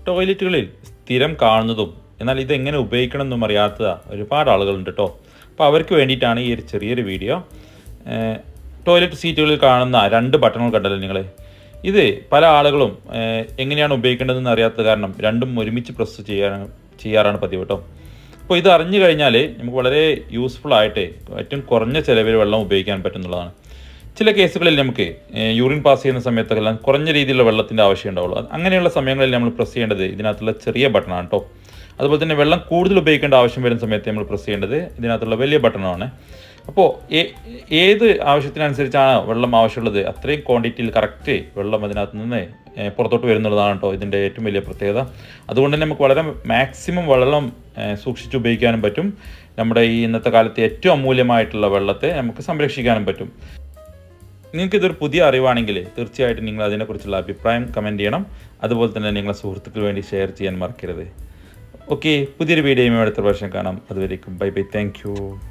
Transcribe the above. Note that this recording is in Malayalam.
ടോയ്ലറ്റുകളിൽ സ്ഥിരം കാണുന്നതും എന്നാൽ ഇതെങ്ങനെ ഉപയോഗിക്കണം എന്നും അറിയാത്ത ഒരുപാട് ആളുകളുണ്ട് കേട്ടോ അപ്പോൾ അവർക്ക് വേണ്ടിയിട്ടാണ് ഈ ഒരു ചെറിയൊരു വീഡിയോ ഏഹ്, ടോയ്ലറ്റ് സീറ്റുകളിൽ കാണുന്ന രണ്ട് ബട്ടണുകൾ കണ്ടല്ലോ നിങ്ങൾ ഇത് പല ആളുകളും ഏഹ്, എങ്ങനെയാണ് ഉപയോഗിക്കേണ്ടതെന്ന് അറിയാത്ത കാരണം രണ്ടും ഒരുമിച്ച് പ്രസ് ചെയ്യാൻ ചെയ്യാറാണ് പതിവ് കേട്ടോ അപ്പോൾ ഇത് അറിഞ്ഞു കഴിഞ്ഞാൽ നമുക്ക് വളരെ യൂസ്ഫുൾ ആയിട്ട് ഏറ്റവും കുറഞ്ഞ ചിലവിൽ വെള്ളം ഉപയോഗിക്കാൻ പറ്റുന്നതാണ് ചില കേസുകളിൽ നമുക്ക് ഏഹ്, യൂറിൻ പാസ് ചെയ്യുന്ന സമയത്തെല്ലാം കുറഞ്ഞ രീതിയിലുള്ള വെള്ളത്തിൻ്റെ ആവശ്യം ഉണ്ടാവുള്ളൂ അത് അങ്ങനെയുള്ള സമയങ്ങളിൽ നമ്മൾ പ്രസ് ചെയ്യേണ്ടത് ഇതിനകത്തുള്ള ചെറിയ ബട്ടണാണ് കേട്ടോ അതുപോലെ തന്നെ വെള്ളം കൂടുതൽ ഉപയോഗിക്കേണ്ട ആവശ്യം വരുന്ന സമയത്ത് നമ്മൾ പ്രസ് ചെയ്യേണ്ടത് ഇതിനകത്തുള്ള വലിയ ബട്ടണാണ് അപ്പോൾ ഏത് ആവശ്യത്തിനനുസരിച്ചാണ് വെള്ളം ആവശ്യമുള്ളത് അത്രയും ക്വാണ്ടിറ്റിയിൽ കറക്റ്റ് വെള്ളം അതിനകത്ത് നിന്ന് ഏഹ്, പുറത്തോട്ട് വരുന്നുള്ളതാണ് കേട്ടോ ഇതിൻ്റെ ഏറ്റവും വലിയ പ്രത്യേകത അതുകൊണ്ട് തന്നെ നമുക്ക് വളരെ മാക്സിമം വെള്ളം ഏഹ്, സൂക്ഷിച്ച് ഉപയോഗിക്കാനും പറ്റും നമ്മുടെ ഈ ഇന്നത്തെ കാലത്ത് ഏറ്റവും അമൂല്യമായിട്ടുള്ള വെള്ളത്തെ നമുക്ക് സംരക്ഷിക്കാനും പറ്റും നിങ്ങൾക്ക് ഇതൊരു പുതിയ അറിവാണെങ്കിൽ തീർച്ചയായിട്ടും നിങ്ങൾ അതിനെക്കുറിച്ചുള്ള അഭിപ്രായം കമൻറ്റ് ചെയ്യണം അതുപോലെ തന്നെ നിങ്ങളെ സുഹൃത്തുക്കൾക്ക് വേണ്ടി ഷെയർ ചെയ്യാൻ മറക്കരുത് ഓക്കെ പുതിയൊരു വീഡിയോയുമായി അടുത്ത പ്രാവശ്യം കാണാം അതുവരേക്കും ബൈ ബൈ താങ്ക് യു